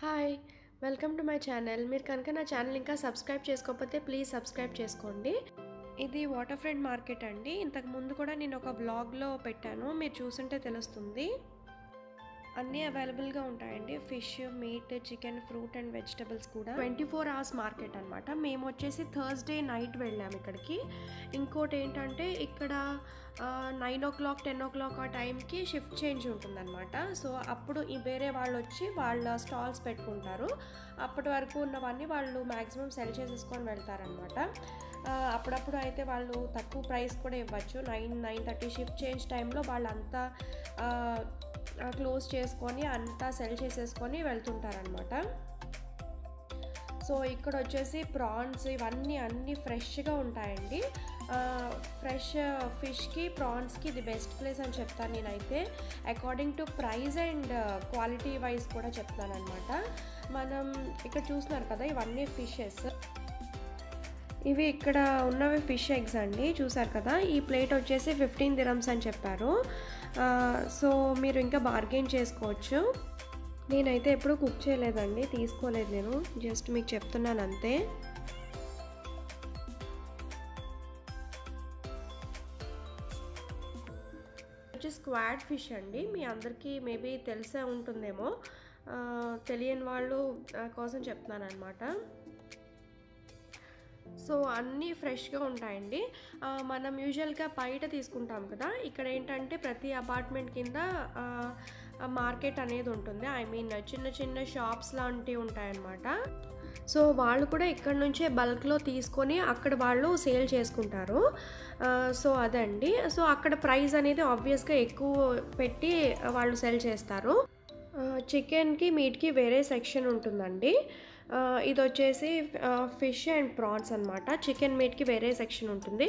hi welcome to my channel మీరు కనుక నా ఛానల్ ఇంకా సబ్స్క్రైబ్ చేసుకోకపోతే ప్లీజ్ సబ్స్క్రైబ్ చేసుకోండి ఇది వాటర్ ఫ్రంట్ మార్కెట్ అండి ఇంతకు ముందు కూడా నేను ఒక బ్లాగ్లో పెట్టాను మీరు చూసుంటే తెలుస్తుంది అన్నీ అవైలబుల్గా ఉంటాయండి fish meat chicken fruit and vegetables కూడా ట్వంటీ ఫోర్ అవర్స్ మార్కెట్ అనమాట మేము వచ్చేసి థర్స్డే నైట్ వెళ్ళాము ఇక్కడికి ఇంకోటి ఏంటంటే ఇక్కడ nine o'clock ten o'clock ఆ టైంకి షిఫ్ట్ చేంజ్ ఉంటుందన్నమాట సో అప్పుడు ఈ వేరే వాళ్ళు వచ్చి వాళ్ళ స్టాల్స్ పెట్టుకుంటారు అప్పటి వరకు ఉన్నవన్నీ వాళ్ళు మ్యాక్సిమం సెల్ చేసేసుకొని వెళ్తారనమాట అప్పుడప్పుడు అయితే వాళ్ళు తక్కువ ప్రైస్ కూడా ఇవ్వచ్చు nine nine thirty shift change టైంలో వాళ్ళంతా క్లోజ్ చేసుకొని అంతా సెల్ చేసేసుకొని వెళ్తుంటారనమాట సో ఇక్కడ వచ్చేసి ప్రాన్స్ ఇవన్నీ అన్నీ ఫ్రెష్గా ఉంటాయండి ఫ్రెష్ ఫిష్కి ప్రాన్స్కి ఇది బెస్ట్ ప్లేస్ అని చెప్తాను నేనైతే according to price and quality wise కూడా చెప్తాను అనమాట మనం ఇక్కడ చూస్తున్నారు కదా ఇవన్నీ ఫిషెస్ ఇవి ఇక్కడ ఉన్నవి ఫిష్ ఎగ్స్ అండి చూసారు కదా ఈ ప్లేట్ వచ్చేసి ఫిఫ్టీన్ దిరమ్స్ అని చెప్పారు సో మీరు ఇంకా బార్గెన్ చేసుకోవచ్చు నేనైతే ఎప్పుడు కుక్ చేయలేదండి తీసుకోలేదు నేను జస్ట్ మీకు చెప్తున్నాను అంతే వచ్చి స్క్వాడ్ ఫిష్ అండి మీ అందరికీ మేబీ తెలిసే ఉంటుందేమో తెలియని వాళ్ళు కోసం చెప్తున్నాను అనమాట సో అన్నీ ఫ్రెష్గా ఉంటాయండి మనం యూజువల్గా బయట తీసుకుంటాం కదా ఇక్కడ ఏంటంటే ప్రతి అపార్ట్మెంట్ కింద మార్కెట్ అనేది ఉంటుంది ఐ మీన్ చిన్న చిన్న షాప్స్ లాంటివి ఉంటాయన్నమాట సో వాళ్ళు కూడా ఇక్కడ నుంచే బల్క్లో తీసుకొని అక్కడ వాళ్ళు సేల్ చేసుకుంటారు సో అదండి సో అక్కడ ప్రైస్ అనేది ఆబ్వియస్గా ఎక్కువ పెట్టి వాళ్ళు సెల్ చేస్తారు చికెన్కి మీట్కి వేరే సెక్షన్ ఉంటుందండి ఇది వచ్చేసి ఫిష్ అండ్ ప్రాన్స్ అనమాట చికెన్ మీట్కి వేరే సెక్షన్ ఉంటుంది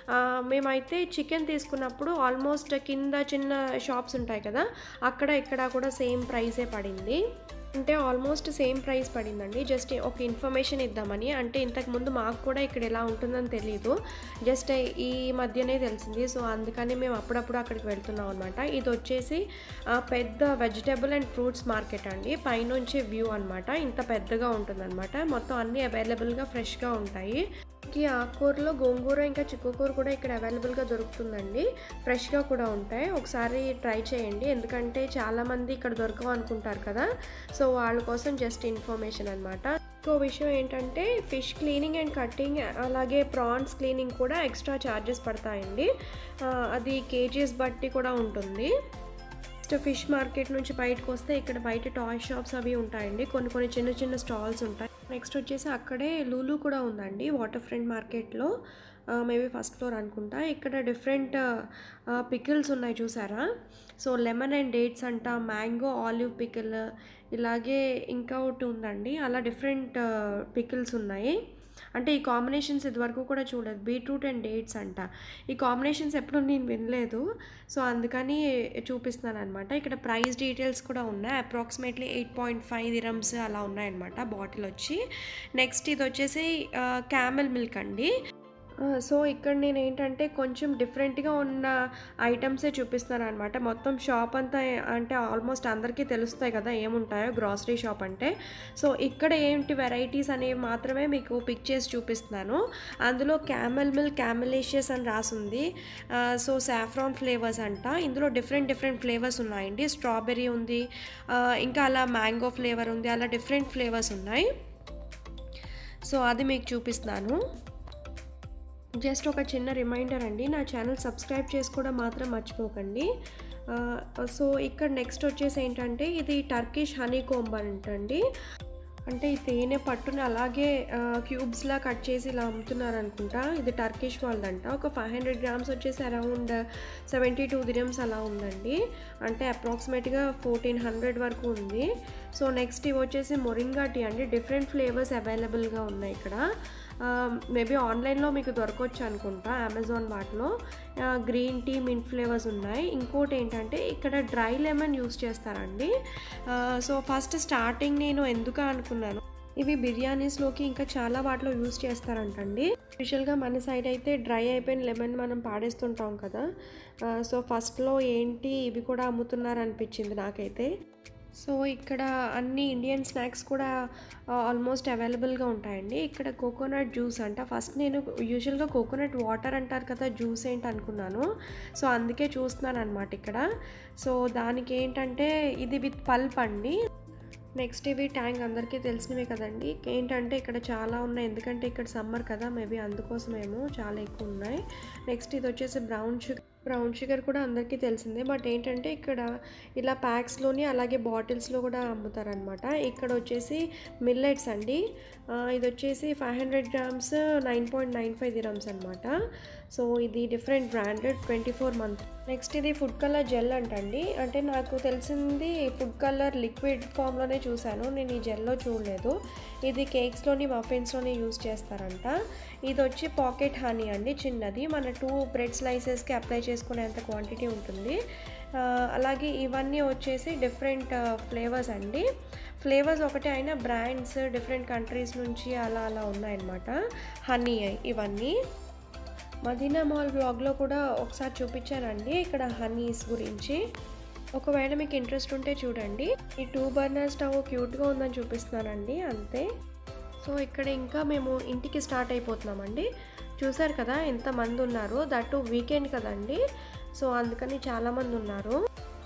మేమైతే చికెన్ తీసుకున్నప్పుడు ఆల్మోస్ట్ కింద చిన్న షాప్స్ ఉంటాయి కదా అక్కడ ఇక్కడ కూడా సేమ్ ప్రైసే పడింది అంటే ఆల్మోస్ట్ సేమ్ ప్రైస్ పడిందండి జస్ట్ ఒక ఇన్ఫర్మేషన్ ఇద్దామని అంటే ఇంతకుముందు మాకు కూడా ఇక్కడ ఎలా ఉంటుందని తెలియదు జస్ట్ ఈ మధ్యనే తెలిసింది సో అందుకని మేము అప్పుడప్పుడు అక్కడికి వెళ్తున్నాం అనమాట ఇది వచ్చేసి పెద్ద వెజిటేబుల్ అండ్ ఫ్రూట్స్ మార్కెట్ అండి పైనుంచి వ్యూ అనమాట ఇంత పెద్దగా ఉంటుందన్నమాట మొత్తం అన్నీ అవైలబుల్గా ఫ్రెష్గా ఉంటాయి ఈ ఆకుకూరలో గోంగూర ఇంకా చిక్కుకూర కూడా ఇక్కడ అవైలబుల్గా దొరుకుతుందండి ఫ్రెష్గా కూడా ఉంటాయి ఒకసారి ట్రై చేయండి ఎందుకంటే చాలామంది ఇక్కడ దొరకవు అనుకుంటారు కదా సో వాళ్ళ కోసం జస్ట్ ఇన్ఫర్మేషన్ అనమాట ఇంకో విషయం ఏంటంటే ఫిష్ క్లీనింగ్ అండ్ కట్టింగ్ అలాగే ప్రాన్స్ క్లీనింగ్ కూడా ఎక్స్ట్రా ఛార్జెస్ పడతాయండి అది కేజీస్ బట్టి కూడా ఉంటుంది నెక్స్ట్ ఫిష్ మార్కెట్ నుంచి బయటకు వస్తే ఇక్కడ బయట టాయ్ షాప్స్ అవి ఉంటాయండి కొన్ని కొన్ని చిన్న చిన్న స్టాల్స్ ఉంటాయి నెక్స్ట్ వచ్చేసి అక్కడే లూలు కూడా ఉందండి వాటర్ ఫ్రంట్ మార్కెట్లో మేబీ ఫస్ట్ ఫ్లోర్ అనుకుంటా ఇక్కడ డిఫరెంట్ పికిల్స్ ఉన్నాయి చూసారా సో లెమన్ అండ్ డేట్స్ అంట మ్యాంగో ఆలివ్ పికిల్ ఇలాగే ఇంకా ఒకటి ఉందండి అలా డిఫరెంట్ పికిల్స్ ఉన్నాయి అంటే ఈ కాంబినేషన్స్ ఇదివరకు కూడా చూడలేదు బీట్రూట్ అండ్ డేట్స్ అంట ఈ కాంబినేషన్స్ ఎప్పుడు నేను వినలేదు సో అందుకని చూపిస్తున్నాను అనమాట ఇక్కడ ప్రైస్ డీటెయిల్స్ కూడా ఉన్నాయి approximately eight point five dirhams అలా ఉన్నాయన్నమాట బాటిల్ వచ్చి నెక్స్ట్ ఇది వచ్చేసి క్యామెల్ మిల్క్ అండి సో ఇక్కడ నేను ఏంటంటే కొంచెం డిఫరెంట్గా ఉన్న ఐటమ్సే చూపిస్తాను అనమాట మొత్తం షాప్ అంతా అంటే ఆల్మోస్ట్ అందరికీ తెలుస్తాయి కదా ఏముంటాయో గ్రాసరీ షాప్ అంటే సో ఇక్కడ ఏంటి వెరైటీస్ అనేవి మాత్రమే మీకు పిక్ చేసి చూపిస్తున్నాను అందులో క్యామెల్ మిల్క్ క్యామెలేషియస్ అని రాసింది సో సాఫ్రాన్ ఫ్లేవర్స్ అంట ఇందులో డిఫరెంట్ డిఫరెంట్ ఫ్లేవర్స్ ఉన్నాయండి స్ట్రాబెర్రీ ఉంది ఇంకా అలా మ్యాంగో ఫ్లేవర్ ఉంది అలా డిఫరెంట్ ఫ్లేవర్స్ ఉన్నాయి సో అది మీకు చూపిస్తున్నాను జస్ట్ ఒక చిన్న రిమైండర్ అండి నా ఛానల్ సబ్స్క్రైబ్ చేసుకోవడం మాత్రం మర్చిపోకండి సో ఇక్కడ నెక్స్ట్ వచ్చేసి ఏంటంటే ఇది టర్కిష్ హనీ కోంబ్ అంటండి అంటే ఈ తేనె పట్టుని అలాగే క్యూబ్స్లా కట్ చేసి ఇలా అమ్ముతున్నారు అనుకుంటా ఇది టర్కిష్ వాళ్ళదంట ఒక ఫైవ్ హండ్రెడ్ గ్రామ్స్ వచ్చేసి అరౌండ్ సెవెంటీ టూ దిరమ్స్ అలా ఉందండి అంటే అప్రాక్సిమేట్గా ఫోర్టీన్ హండ్రెడ్ వరకు ఉంది సో నెక్స్ట్ ఇవి వచ్చేసి మొరింగా టీ అండి డిఫరెంట్ ఫ్లేవర్స్ అవైలబుల్గా ఉన్నాయి ఇక్కడ మేబీ ఆన్లైన్లో మీకు దొరకవచ్చు అనుకుంటా అమెజాన్ వాటిలో గ్రీన్ టీ మింట్ ఫ్లేవర్స్ ఉన్నాయి ఇంకోటి ఏంటంటే ఇక్కడ డ్రై లెమన్ యూస్ చేస్తారండి సో ఫస్ట్ స్టార్టింగ్ నేను ఎందుకు అనుకున్నాను ఇవి బిర్యానీస్లోకి ఇంకా చాలా వాటిలో యూస్ చేస్తారంటండి స్పెషల్గా మన సైడ్ అయితే డ్రై అయిపోయిన లెమన్ మనం పాడేస్తుంటాం కదా సో ఫస్ట్లో ఏంటి ఇవి కూడా అమ్ముతున్నారు అనిపించింది నాకైతే సో ఇక్కడ అన్ని ఇండియన్ స్నాక్స్ కూడా ఆల్మోస్ట్ అవైలబుల్గా ఉంటాయండి ఇక్కడ కోకోనట్ జ్యూస్ అంట ఫస్ట్ నేను యూజువల్గా కోకోనట్ వాటర్ అంటారు కదా జ్యూస్ ఏంటి అనుకున్నాను సో అందుకే చూస్తున్నాను అనమాట ఇక్కడ సో దానికి ఏంటంటే ఇది విత్ పల్ప్ అండి నెక్స్ట్ ఇవి ట్యాంక్ అందరికీ తెలిసినవే కదండి ఏంటంటే ఇక్కడ చాలా ఉన్నాయి ఎందుకంటే ఇక్కడ సమ్మర్ కదా మేబీ అందుకోసమేమో చాలా ఎక్కువ ఉన్నాయి నెక్స్ట్ ఇది వచ్చేసి బ్రౌన్ షుగర్ బ్రౌన్ షుగర్ కూడా అందరికీ తెలిసిందే బట్ ఏంటంటే ఇక్కడ ఇలా ప్యాక్స్లోని అలాగే బాటిల్స్లో కూడా అమ్ముతారనమాట ఇక్కడ వచ్చేసి మిల్లెట్స్ అండి ఆ, ఇది వచ్చేసి five hundred grams nine point nine five dirhams అనమాట సో ఇది different branded twenty four month next ఇది ఫుడ్ కలర్ జెల్ అంటండి అంటే నాకు తెలిసింది ఫుడ్ కలర్ లిక్విడ్ ఫామ్లోనే చూశాను నేను ఈ జెల్లో చూడలేదు ఇది కేక్స్లోని మఫిన్స్లోని యూస్ చేస్తారంట ఇది వచ్చి పాకెట్ హనీ అండి చిన్నది మన టూ బ్రెడ్ స్లైసెస్కి అప్లై చేసుకునేంత క్వాంటిటీ ఉంటుంది ఆ, అలాగే ఇవన్నీ వచ్చేసి డిఫరెంట్ ఫ్లేవర్స్ అండి ఫ్లేవర్స్ ఒకటే అయినా బ్రాండ్స్ డిఫరెంట్ కంట్రీస్ నుంచి అలా అలా ఉన్నాయన్నమాట హనీ ఇవన్నీ మదీనా మాల్ బ్లాగ్లో కూడా ఒకసారి చూపించానండి ఇక్కడ హనీస్ గురించి ఒకవేళ మీకు ఇంట్రెస్ట్ ఉంటే చూడండి ఈ టూ బర్నర్ స్టవ్ క్యూట్గా ఉందని చూపిస్తున్నానండి అంతే సో ఇక్కడ ఇంకా మేము ఇంటికి స్టార్ట్ అయిపోతున్నామండి చూసారు కదా ఎంతమంది ఉన్నారు దట్ వీకెండ్ కదండి సో అందుకని చాలామంది ఉన్నారు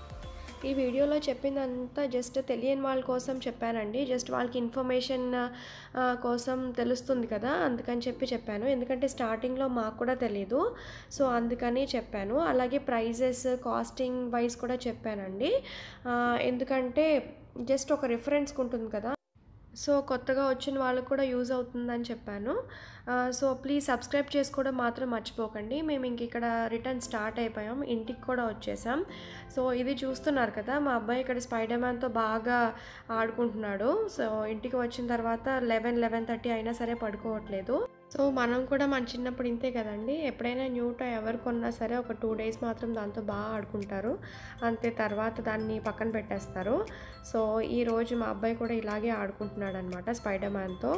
ఈ వీడియోలో చెప్పిందంతా జస్ట్ తెలియని వాళ్ళ కోసం చెప్పానండి జస్ట్ వాళ్ళకి ఇన్ఫర్మేషన్ ఆ, కోసం తెలుస్తుంది కదా అందుకని చెప్పి చెప్పాను ఎందుకంటే స్టార్టింగ్లో మాకు కూడా తెలియదు సో అందుకని చెప్పాను అలాగే ప్రైజెస్ కాస్టింగ్ వైజ్ కూడా చెప్పానండి ఆ, ఎందుకంటే జస్ట్ ఒక రిఫరెన్స్కి ఉంటుంది కదా సో కొత్తగా వచ్చిన వాళ్ళకు కూడా యూజ్ అవుతుందని చెప్పాను ఆ, సో ప్లీజ్ సబ్స్క్రైబ్ చేసుకోవడం మాత్రం మర్చిపోకండి మేము ఇంక ఇక్కడ రిటర్న్ స్టార్ట్ అయిపోయాం ఇంటికి కూడా వచ్చేసాం సో ఇది చూస్తున్నారు కదా మా అబ్బాయి ఇక్కడ స్పైడర్ మ్యాన్తో బాగా ఆడుకుంటున్నాడు సో ఇంటికి వచ్చిన తర్వాత లెవెన్ లెవెన్ థర్టీ అయినా సరే పడుకోవట్లేదు సో మనం కూడా మన చిన్నప్పుడు ఇంతే కదండి ఎప్పుడైనా న్యూ టాయ్ ఎవరు కొన్నా సరే ఒక టూ డేస్ మాత్రం దాంతో బాగా ఆడుకుంటారు అంతే తర్వాత దాన్ని పక్కన పెట్టేస్తారు సో ఈ రోజు మా అబ్బాయి కూడా ఇలాగే ఆడుకుంటున్నాడు అనమాట స్పైడర్ మ్యాన్తో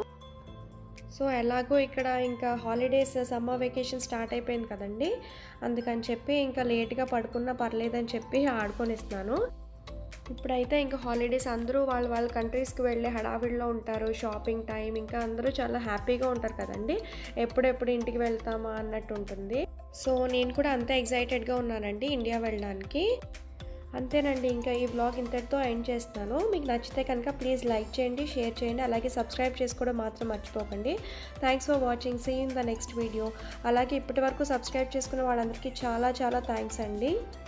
సో ఎలాగో ఇక్కడ ఇంకా హాలిడేస్ సమ్మర్ వెకేషన్ స్టార్ట్ అయిపోయింది కదండి అందుకని చెప్పి ఇంకా లేట్గా పడుకున్నా పర్లేదని చెప్పి ఆడుకొనిస్తున్నాను ఇప్పుడైతే ఇంకా హాలిడేస్ అందరూ వాళ్ళ వాళ్ళ కంట్రీస్కి వెళ్ళే హడావిడిలో ఉంటారు షాపింగ్ టైం ఇంకా అందరూ చాలా హ్యాపీగా ఉంటారు కదండి ఎప్పుడెప్పుడు ఇంటికి వెళ్తామా అన్నట్టు ఉంటుంది సో నేను కూడా అంతే ఎగ్జైటెడ్గా ఉన్నానండి ఇండియా వెళ్ళడానికి అంతేనండి ఇంకా ఈ బ్లాగ్ ఇంతటితో ఎండ్ చేస్తున్నాను మీకు నచ్చితే కనుక ప్లీజ్ లైక్ చేయండి షేర్ చేయండి అలాగే సబ్స్క్రైబ్ చేసుకోవడం మాత్రం మర్చిపోకండి thanks for watching see in the next video అలాగే ఇప్పటి వరకు సబ్స్క్రైబ్ చేసుకున్న వాళ్ళందరికీ చాలా చాలా థ్యాంక్స్ అండి